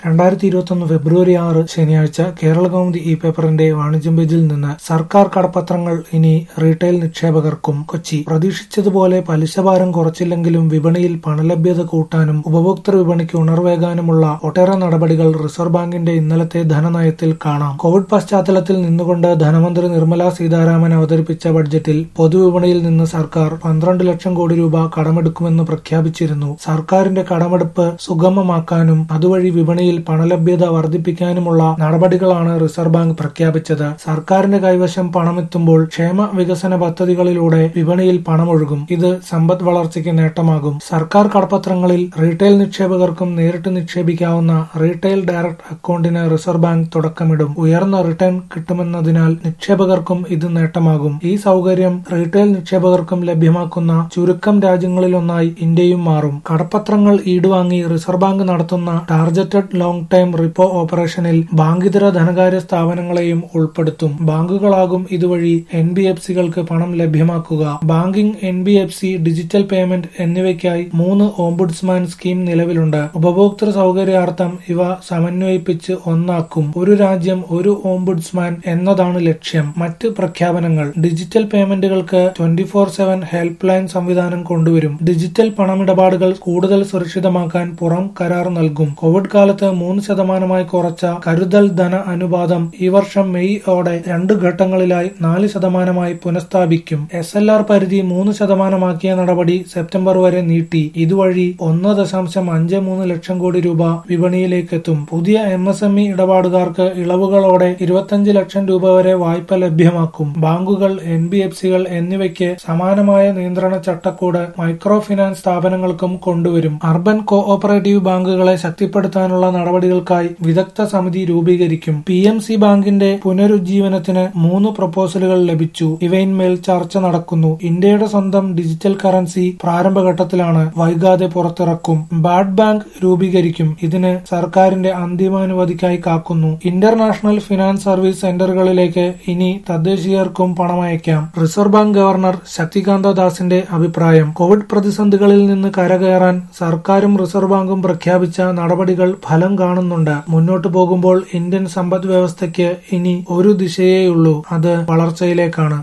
രണ്ടായിരത്തി ഇരുപത്തൊന്ന് ഫെബ്രുവരി ആറ് ശനിയാഴ്ച കേരളകൗമുദി ഇ പേപ്പറിന്റെ വാണിജ്യം പേജിൽ നിന്ന് സർക്കാർ കടപ്പത്രങ്ങൾ ഇനി റീറ്റെയിൽ നിക്ഷേപകർക്കും കൊച്ചി പ്രതീക്ഷിച്ചതുപോലെ പലിശഭാരം കുറച്ചില്ലെങ്കിലും വിപണിയിൽ പണലഭ്യത കൂട്ടാനും ഉപഭോക്തൃ വിപണിക്ക് ഉണർവേകാനുമുള്ള ഒട്ടേറെ നടപടികൾ റിസർവ് ബാങ്കിന്റെ ഇന്നലത്തെ ധനനയത്തിൽ കാണാം കോവിഡ് പശ്ചാത്തലത്തിൽ നിന്നുകൊണ്ട് ധനമന്ത്രി നിർമ്മല സീതാരാമൻ അവതരിപ്പിച്ച ബഡ്ജറ്റിൽ പൊതുവിപണിയിൽ നിന്ന് സർക്കാർ പന്ത്രണ്ട് ലക്ഷം കോടി രൂപ കടമെടുക്കുമെന്ന് പ്രഖ്യാപിച്ചിരുന്നു സർക്കാരിന്റെ കടമെടുപ്പ് സുഗമമാക്കാനും അതുവഴി വിപണിയിൽ പണലഭ്യത വർദ്ധിപ്പിക്കാനുമുള്ള നടപടികളാണ് റിസർവ് ബാങ്ക് പ്രഖ്യാപിച്ചത് സർക്കാരിന്റെ കൈവശം പണമെത്തുമ്പോൾ ക്ഷേമ വികസന പദ്ധതികളിലൂടെ വിപണിയിൽ പണമൊഴുകും ഇത് സമ്പദ് വളർച്ചയ്ക്ക് നേട്ടമാകും സർക്കാർ കടപ്പത്രങ്ങളിൽ റീറ്റെയിൽ നിക്ഷേപകർക്കും നേരിട്ട് നിക്ഷേപിക്കാവുന്ന റീറ്റെയിൽ ഡയറക്ട് അക്കൗണ്ടിന് റിസർവ് ബാങ്ക് തുടക്കമിടും ഉയർന്ന റിട്ടേൺ കിട്ടുമെന്നതിനാൽ നിക്ഷേപകർക്കും ഇത് നേട്ടമാകും ഈ സൗകര്യം റീറ്റെയിൽ നിക്ഷേപകർക്കും ലഭ്യമാക്കുന്ന ചുരുക്കം രാജ്യങ്ങളിലൊന്നായി ഇന്ത്യയും മാറും കടപ്പത്രങ്ങൾ ഈടുവാങ്ങി റിസർവ് ബാങ്ക് നടത്തുന്ന ടാർജറ്റഡ് ലോങ് ടൈം റിപ്പോ ഓപ്പറേഷനിൽ ബാങ്കിതര ധനകാര്യ സ്ഥാപനങ്ങളെയും ഉൾപ്പെടുത്തും ബാങ്കുകളാകും ഇതുവഴി എൻ ബി എഫ് സികൾക്ക് പണം ലഭ്യമാക്കുക banking N B F C digital payment എന്നിവയ്ക്കായി മൂന്ന് ഓംബുഡ്സ്മാൻ സ്കീം നിലവിലുണ്ട് ഉപഭോക്തൃ സൗകര്യാർത്ഥം ഇവ സമന്വയിപ്പിച്ച് ഒന്നാക്കും ഒരു രാജ്യം ഒരു ഓംബുഡ്സ്മാൻ എന്നതാണ് ലക്ഷ്യം മറ്റ് പ്രഖ്യാപനങ്ങൾ ഡിജിറ്റൽ പേയ്മെന്റുകൾക്ക് twenty four seven help line സംവിധാനം കൊണ്ടുവരും ഡിജിറ്റൽ പണമിടപാടുകൾ കൂടുതൽ സുരക്ഷിതമാക്കാൻ പുറം കരാർ നൽകും കോവിഡ് കാലത്ത് മൂന്ന് ശതമാനമായി കുറച്ച കരുതൽ ധന അനുപാതം ഈ വർഷം മെയ് ഓടെ രണ്ട് ഘട്ടങ്ങളിലായി നാല് ശതമാനമായി പുനഃസ്ഥാപിക്കും എസ് എൽ ആർ പരിധി മൂന്ന് ശതമാനമാക്കിയ നടപടി സെപ്റ്റംബർ വരെ നീട്ടി ഇതുവഴി ഒന്ന് ദശാംശം അഞ്ച് മൂന്ന് ലക്ഷം കോടി രൂപ വിപണിയിലേക്കെത്തും പുതിയ എം എസ് എം ഇ ഇടപാടുകാർക്ക് ഇളവുകളോടെ ഇരുപത്തഞ്ച് ലക്ഷം രൂപ വരെ വായ്പ ലഭ്യമാക്കും ബാങ്കുകൾ എൻ ബി എഫ് സികൾ എന്നിവയ്ക്ക് സമാനമായ നിയന്ത്രണ ചട്ടക്കൂട് മൈക്രോ ഫിനാൻസ് സ്ഥാപനങ്ങൾക്കും കൊണ്ടുവരും അർബൻ കോ ഓപ്പറേറ്റീവ് ബാങ്കുകളെ ശക്തിപ്പെടുത്താനുള്ള നടപടികൾക്കായി വിദഗ്ധ സമിതി രൂപീകരിക്കും പി എം സി ബാങ്കിന്റെ പുനരുജ്ജീവനത്തിന് മൂന്ന് പ്രപ്പോസലുകൾ ലഭിച്ചു ഇവയിന്മേൽ ചർച്ച നടക്കുന്നു ഇന്ത്യയുടെ സ്വന്തം ഡിജിറ്റൽ കറൻസി പ്രാരംഭഘട്ടത്തിലാണ് വൈകാതെ പുറത്തിറക്കും ബാഡ് ബാങ്ക് രൂപീകരിക്കും ഇതിന് സർക്കാരിന്റെ അന്തിമാനുമതിക്കായി കാക്കുന്നു ഇന്റർനാഷണൽ ഫിനാൻസ് സർവീസ് സെന്ററുകളിലേക്ക് ഇനി തദ്ദേശീയർക്കും പണമയക്കാം റിസർവ് ബാങ്ക് ഗവർണർ ശക്തികാന്ത ദാസിന്റെ അഭിപ്രായം കോവിഡ് പ്രതിസന്ധികളിൽ നിന്ന് കരകയറാൻ സർക്കാരും റിസർവ് ബാങ്കും പ്രഖ്യാപിച്ച നടപടികൾ ഫലം കാണുന്നുണ്ട് മുന്നോട്ടു പോകുമ്പോൾ ഇന്ത്യൻ സമ്പദ് വ്യവസ്ഥയ്ക്ക് ഇനി ഒരു ദിശയേയുള്ളൂ അത് വളർച്ചയിലേക്കാണ്